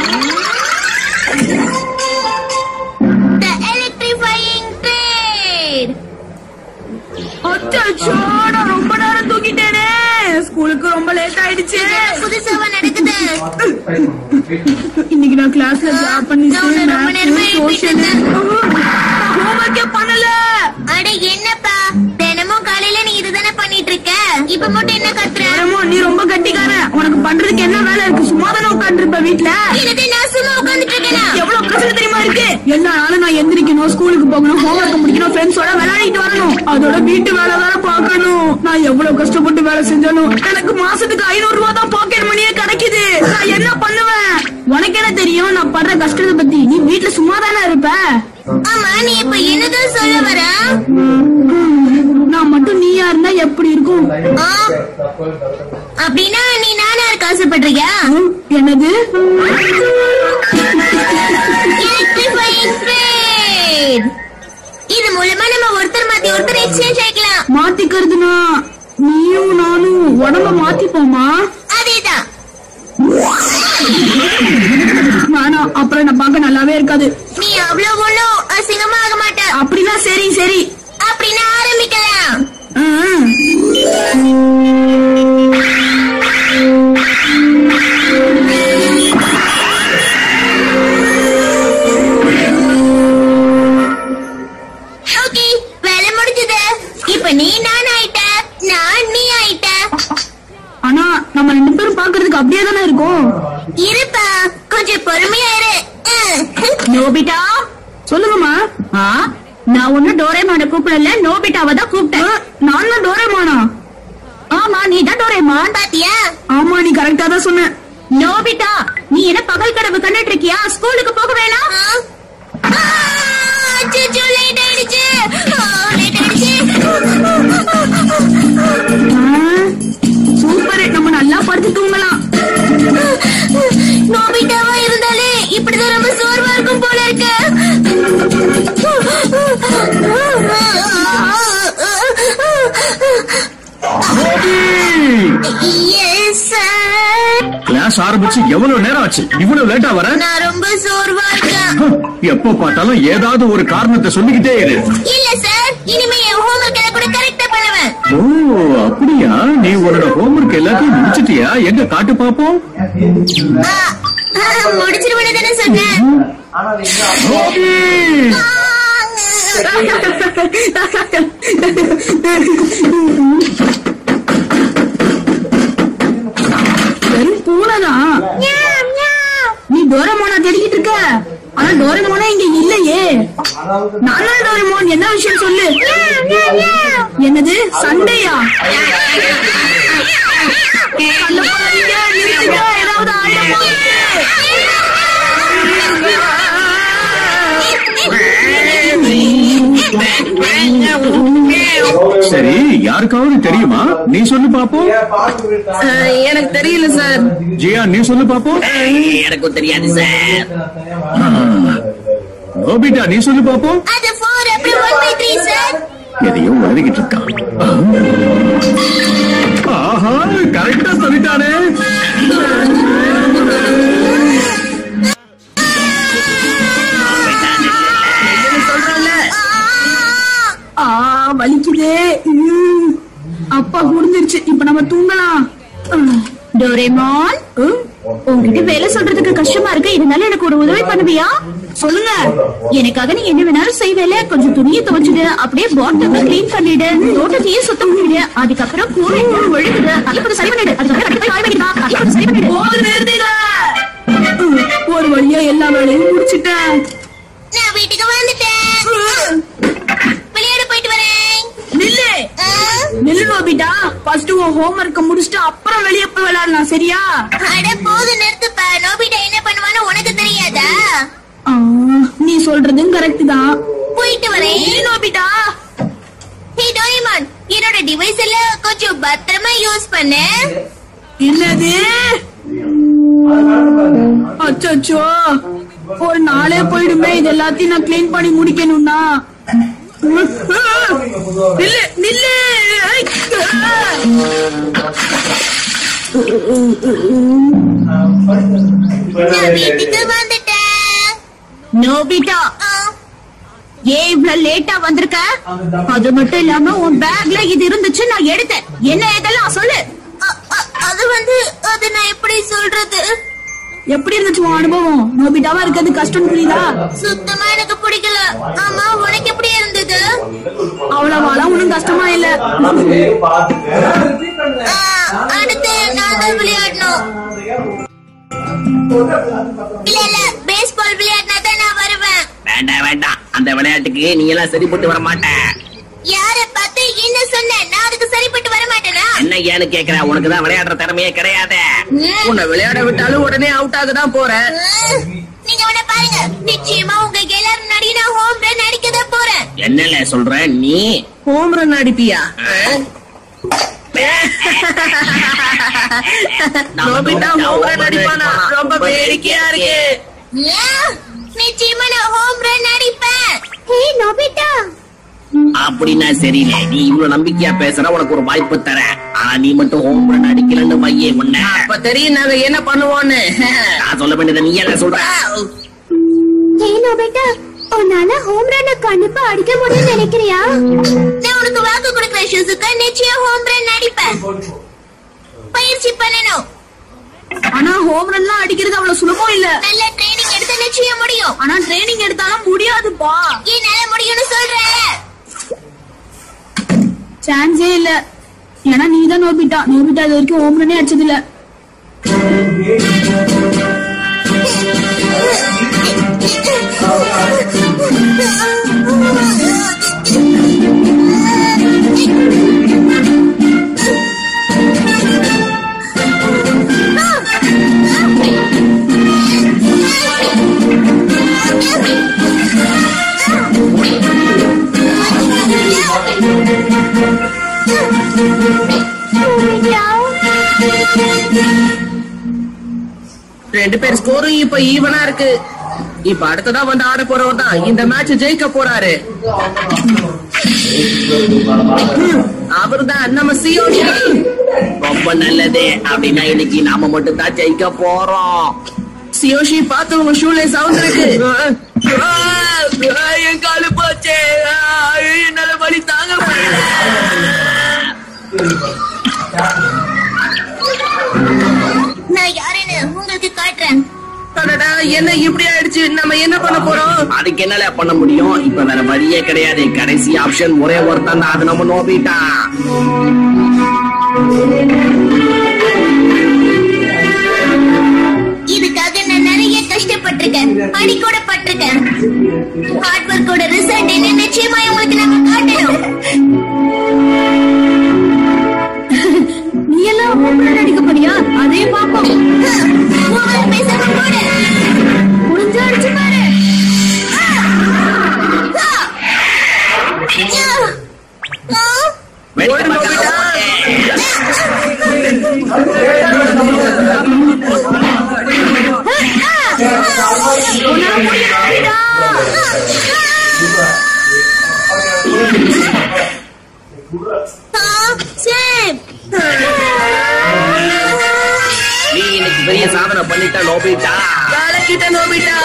The electrifying trade. அச்சோ நான் ரொம்ப நேரம் தூங்கிட்டேனே ஸ்கூலுக்கு ரொம்ப லேட் ஆயிடுச்சு புதுசாவா நடக்குது இன்னைக்கு நான் கிளாஸ்ல ஜாப் பண்ணிட்டு நான் ரொம்ப நேரமா சோஷியல் ஹோம்ஒர்க்கே பண்ணல அட என்னப்பா தினமும் காலையில நீ இதுதானே பண்ணிட்டு இருக்க இப்ப மட்டும் என்ன கத்துற ஏமோ நீ ரொம்ப கட்டிக்கார உனக்கு பண்றதுக்கு என்ன வேலை இருக்கு சும்மா தானே உட்காந்துருப்ப வீட்டுல என்னது நான் சும்மா உட்கார்ந்துட்டு இருக்கேனா எவ்வளவு பிரச்சனை தெரியுமா இருக்கு எல்லா நாளும் நான் எந்திரிக்கணும் ஸ்கூலுக்கு போகணும் ஹோம்ஒர்க் முடிக்கணும் ஃப்ரெண்ட்ஸோட விளையாடிட்டு வரணும் அதோட வீட்டு வேலை வேற பார்க்கணும் நான் எவ்வளவு கஷ்டப்பட்டு வேலை செஞ்சாலும் எனக்கு மாசத்துக்கு ஐநூறு ரூபாய் தான் பாக்கெட் மணியே கிடைக்குது நான் என்ன பண்ணுவேன் உனக்கு என்ன தெரியும் நான் படுற கஷ்டத்தை பத்தி நீ வீட்டுல சும்மா தானே இருப்ப ஆமா நீ இப்ப என்னதான் சொல்ல வர நான் மட்டும் நீயா இருந்தா எப்படி இருக்கும் ஆ? அப்படின்னா நீ நானா இருக்க ஆசைப்படுறியா ம், என்னது electrifying trade. இது மூலமா நம்ம ஒருத்தர் மாத்தி ஒருத்தர் எக்ஸ்சேஞ்ச் ஆயிக்கலாம் மாத்திக்கிறதுனா நீயும் நானும் உடம்ப மாத்திப்போமா அதேதான் வேணாம் அப்புறம் நான் பார்க்க நல்லாவே இருக்காது நீ அவ்வளவு ஒண்ணும் அசிங்கமா ஆக மாட்ட அப்படின்னா சரி சரி அப்படின்னா ஆரம்பிக்கலாம் ம். ஓகே வேலை முடிஞ்சது இப்ப நீ நான் ஆயிட்ட நான் நீ ஆயிட்ட ஆனா நம்ம ரெண்டு பேரும் பாக்குறதுக்கு அப்படியே தானே இருக்கும் இருப்பா கொஞ்சம் பொறுமையா இரு அஹ். நோபிட்டா சொல்லுங்கம்மா நான் ஒண்ணு டோரேமான கூப்பிடல நோபிட்டாவை தான் கூப்பிட்டேன் நான் தான் டோரேமானா ஆமா நீ தான் டோரேமான் பாத்தியா ஆமா நீ கரெக்டா தான் சொன்ன நோபிட்டா நீ என்ன பகல் கனவு கண்டுட்டு இருக்கியா ஸ்கூலுக்கு போக வேணாம் ஆ? ஆ, அச்சச்சோ, late ஆயிடுச்சு ஆ, late ஆயிடுச்சு சூப்பர் நம்ம நல்லா படுத்து தூங்கலாம் நோபிட்டாவா இருந்தாலே இப்படிதான் ரொம்ப சோர்வா இருக்கும் போல இருக்கு Yes, sir. கிளாஸ் ஆரம்பிச்சு எவ்வளவு நேரம் ஆச்சு இவ்வளவு லேட்டா வர நான் ரொம்ப சோர்வா இருக்கேன் ஹம், எப்ப பார்த்தாலும் ஏதாவது ஒரு காரணத்தை சொல்லிக்கிட்டே இரு இல்ல சார் இனிமே என் ஹோம்ஒர்க் எல்லாம் கூட கரெக்டா பண்ணுவேன் ஓ அப்படியா நீ உன்னோட ஹோம்ஒர்க் எல்லாத்தையும் முடிச்சிட்டியா எங்க காட்டு பாப்போம் ஆ, ஆ, முடிச்சிருவேன்னு தானே சொன்னேன் ரோபி! வெறும் பூனைதான் நீ டோரமோனா தேடிக்கிட்டு இருக்க ஆனா டோரமோனா இங்க இல்லையே நானா டோரமோன் என்ன விஷயம் சொல்லு என்னது சண்டையா சண்டை போடாதீங்க, நிறுத்துங்க, ஏதாவது ஆயிட போகுது. சரி யாருக்காவது தெரியுமா நீ சொல்லு பாப்போம் எனக்கு தெரியல சார் ஜியா நீ சொல்லு பாப்போம் எனக்கும் தெரியாது சார் ரோபிட்டா நீ சொல்லு பாப்போம் அது ஃபோர் அப்படி ஒன் பை த்ரீ சார் எதையோ எழுதிக்கிட்டு இருக்கான் ஆஹா கரெக்டா சொல்லிட்டானே ஆ வலிக்குதே உம். அப்பா முடிஞ்சிருச்சு இப்ப நம்ம தூங்கலாம் டோரேமான் உங்ககிட்ட வேலை சொல்றதுக்கு கஷ்டமா இருக்கு இருந்தாலும் எனக்கு ஒரு உதவி பண்ணுவியா சொல்லுங்க எனக்காக நீ என்ன வேணாலும் செய்வேல கொஞ்சம் துணியை துவைச்சிடு அப்படியே பாட்டில கிளீன் பண்ணிடு தோட்டத்தையே சுத்தம் பண்ணிடு அதுக்கப்புறம் கூரை மூணு ஒழுகுது அதை கொஞ்சம் சரி பண்ணிடு அதுக்கப்புறம் கண்டிப்பா காய வைக்கிறா அதை கொஞ்சம் சரி பண்ணிடு போது நிறுத்திட ஒரு வழியா எல்லா வேலையும் முடிச்சிட்டேன் நான் வீட்டுக்கு வந்துட்டேன் விளையாட போயிட்டு வரேன் நில்லு ஆ? நில்லு நோபிட்டா ஃபர்ஸ்ட் உன் ஹோம்ஒர்க்க முடிச்சுட்டு அப்புறம் வெளியே போய் விளையாடலாம் சரியா அட போது நிறுத்துப்பா நோபிட்டா என்ன பண்ணுவான்னு உனக்கு தெரியாதா ஆ, நீ சொல்றதும் கரெக்ட் தான் போயிட்டு வரேன் ஏய் நோபிட்டா ஹே டோரிமான் என்னோட டிவைஸ் எல்லாம் கொஞ்சம் பத்திரமா யூஸ் பண்ணு என்னது அச்சோ ஒரு நாளே போயிடுமே இது எல்லாத்தையும் நான் க்ளீன் பண்ணி முடிக்கணும்னா நில்லு நில்லு நான் வீட்டுக்கு வந்துட்டேன் நோபிட்டா ஆ, ஏன் இவ்வளவு லேட்டா வந்திருக்க அது மட்டும் இல்லாம உன் பேக்ல இது இருந்துச்சு நான் எடுத்தேன் என்ன இதெல்லாம் சொல்லு அ- அ- அது வந்து அது நான் எப்படி சொல்றது எப்படி இருந்துச்சு உன் அனுபவம் நோபிட்டாவா இருக்கிறது கஷ்டம் புரியுதா சுத்தமா எனக்கு பிடிக்கல ஆமா உனக்கு எப்படி இருந்தது அவ்வளவாலாம் ஒண்ணும் கஷ்டமா இல்ல ஆ, அடுத்து நான் தான் விளையாடணும் இல்ல இல்ல பேஸ்பால் விளையாடினா தான் நான் வருவேன் வேண்டாம் வேண்டாம் அந்த விளையாட்டுக்கு நீ எல்லாம் சரிப்பட்டு வர மாட்ட யார பார்த்து என்ன சொன்ன நான் அதுக்கு சரிப்பட்டு வர மாட்டேனா என்ன ஏன்னு கேக்குற உனக்கு தான் விளையாடுற திறமையே கிடையாது உன்னை விளையாட விட்டாலும் உடனே அவுட் ஆக தான் போற ம், நீங்க உன்ன பாருங்க நிச்சயமா உங்க எல்லாரும் முன்னாடி நான் ஹோம் ரன் அடிக்க தான் போறேன் என்னல சொல்ற நீ ஹோம் ரன் அடிப்பியா நோபிட்டா ஹோம் ரன் அடிப்பானா ரொம்ப வேடிக்கையா இருக்கு ஏன்? நிச்சயமா நான் ஹோம் ரன் அடிப்பேன் ஹே நோபிட்டா அப்படின்னா சரியில்லை நீ இவ்வளவு நம்பிக்கையா பேசுற உனக்கு ஒரு வாய்ப்பு தரேன் ஆனா நீ மட்டும் ஹோம் ரன் அடிக்கலன்னு வையே உன்ன அப்ப தெரியும் நாங்க என்ன பண்ணுவோன்னு நான் சொல்ல வேண்டியதை நீ என்ன சொல்ற ஹே நோபிட்டா உன்னால ஹோம் ரன் கண்டிப்பா அடிக்க முடியும்னு நினைக்கிறியா நான் உனக்கு வாக்கு கொடுக்குறேன் ஷிசுகா நிச்சயம் ஹோம் ரன் அடிப்பேன் பயிற்சி பண்ணணும் ஆனா ஹோம் ரன்லாம் அடிக்கிறது அவ்வளவு சுலபம் இல்ல நல்ல ட்ரைனிங் எடுத்து நிச்சயம் முடியும் ஆனா ட்ரைனிங் எடுத்தாலும் முடியாதுப்பா என்னால முடியும்னு சொல்றேன் சான்ஸே இல்ல ஏன்னா நீ தான் நோபிட்டா நோபிட்டா இது வரைக்கும் ஹோம் ரன்னே அடிச்சது இல்ல ரெண்டு பேர் ஸ்கோரும் இப்ப ஈவனா இருக்கு இப்ப அடுத்ததா வந்து ஆட போறவர் தான் இந்த மேட்ச் ஜெயிக்க போறாரு அவர் தான் நம்ம சியோஷி ரொம்ப நல்லது அப்படின்னா இன்னைக்கு நாம மட்டும் தான் ஜெயிக்க போறோம் சியோஷி பார்த்து உங்க ஷூல சவுண்ட் இருக்கு என் காலு போச்சே என்னால வலி தாங்க முடியல நான் யாருன்னு உங்களுக்கு காட்டுறேன் அடடா, என்ன இப்படி ஆயிடுச்சு நம்ம என்ன பண்ண போறோம் அதுக்கு என்னல பண்ண முடியும் இப்ப வேற வழியே கிடையாது கடைசி ஆப்ஷன் ஒரே ஒருத்தன் தான் அது நம்ம நோபிட்டான் இதுக்காக நான் நிறைய கஷ்டப்பட்டிருக்கேன் படி கூட பட்டிருக்கேன் ஹார்ட் ஒர்க்கோட ரிசல்ட் என்ன நிச்சயமா உங்களுக்கு நாங்க காட்டணும் நீ எல்லாம் ஹோம் ரன் அடிக்க போறியா அதே பாப்போம் ஓவர் பேசாம போடு முடிஞ்சா அடிச்சு பாரு ஆ! வெடிக்க ஓடு மாட்டான். உன்னால முடியும் நோபிட்டா. ஆ! சரி. நீ இன்னைக்கு பெரிய சாதனை பண்ணிட்ட நோபிட்டா கலக்கிட்ட நோபிட்டா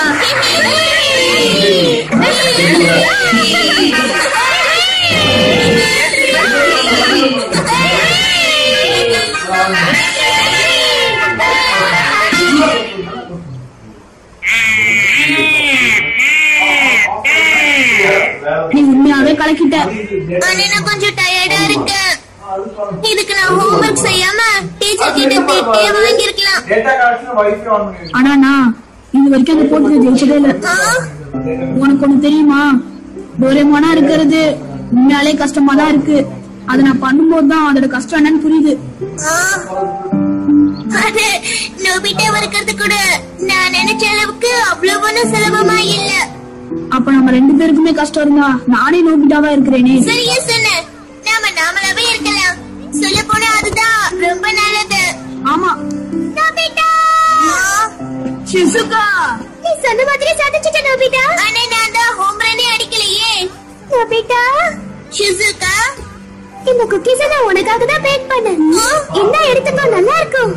நீ உண்மையாவே கலக்கிட்ட ஆனா நான் கொஞ்சம் டயர்டா இருக்கேன் இதுக்கு நான் ஹோம்ஒர்க் செய்யாம டீச்சர் கிட்ட திட்டே வாங்கியிருக்கலாம் டேட்டா கனெக்ஷன் வைஃபை ஆன் பண்ணி ஆனா நான் இது வரைக்கும் அந்த போட்டியில ஜெயிச்சதே இல்ல ஆ? உனக்கு ஒண்ணு தெரியுமா டோரேமானா இருக்கிறது உண்மையாலே கஷ்டமா தான் இருக்கு அதை நான் பண்ணும்போது தான் அதோட கஷ்டம் என்னன்னு புரியுது ஆ. அது நோபிட்டா இருக்கிறது கூட நான் நினைச்ச அளவுக்கு அவ்வளவு ஒண்ணும் சுலபமா இல்ல அப்ப நம்ம ரெண்டு பேருக்குமே கஷ்டம் இருந்தா நானே நோபிட்டாவா இருக்கிறேனே சரியா சொன்ன நாம நாமளாவே இருக்கலாம் சொல்ல போனா அதுதான் ரொம்ப நல்லது ஆமா நோபிட்டா ஷிசுகா நீ சொன்ன மாதிரி சாதிச்சிட்ட நோபிட்டா ஆனா நான் தான் ஹோம் ரனே அடிக்கலையே நோபிட்டா ஷிசுகா இந்த குக்கீஸ நான் உனக்காக தான் பேக் பண்ணேன் என்ன எடுத்துக்கோ நல்லா இருக்கும்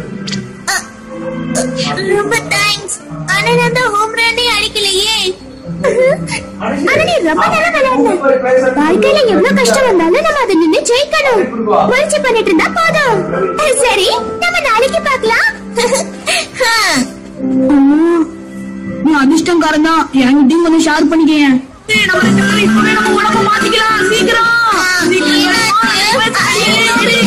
ரொம்ப தேங்க்ஸ் ஆனா நான் அந்த ஹோம் ரன்னே அடிக்கலையே ஆனா நீ ரொம்ப நல்லா விளையாடுன வாழ்க்கையில எவ்வளவு கஷ்டம் வந்தாலும் நம்ம அதை நின்னு ஜெயிக்கணும் முயற்சி பண்ணிட்டு இருந்தா போதும் சரி நம்ம நாளைக்கு பார்க்கலாம் நீ அதிர்ஷ்டக்காரன் தான் என்கிட்டயும் கொஞ்சம் ஷேர் பண்ணிக்கேன் ஏய், நம்ம ரெண்டு பேரும் இப்பவே நம்ம உடம்ப மாத்திக்கலாம் சீக்கிரம் சீக்கிரம்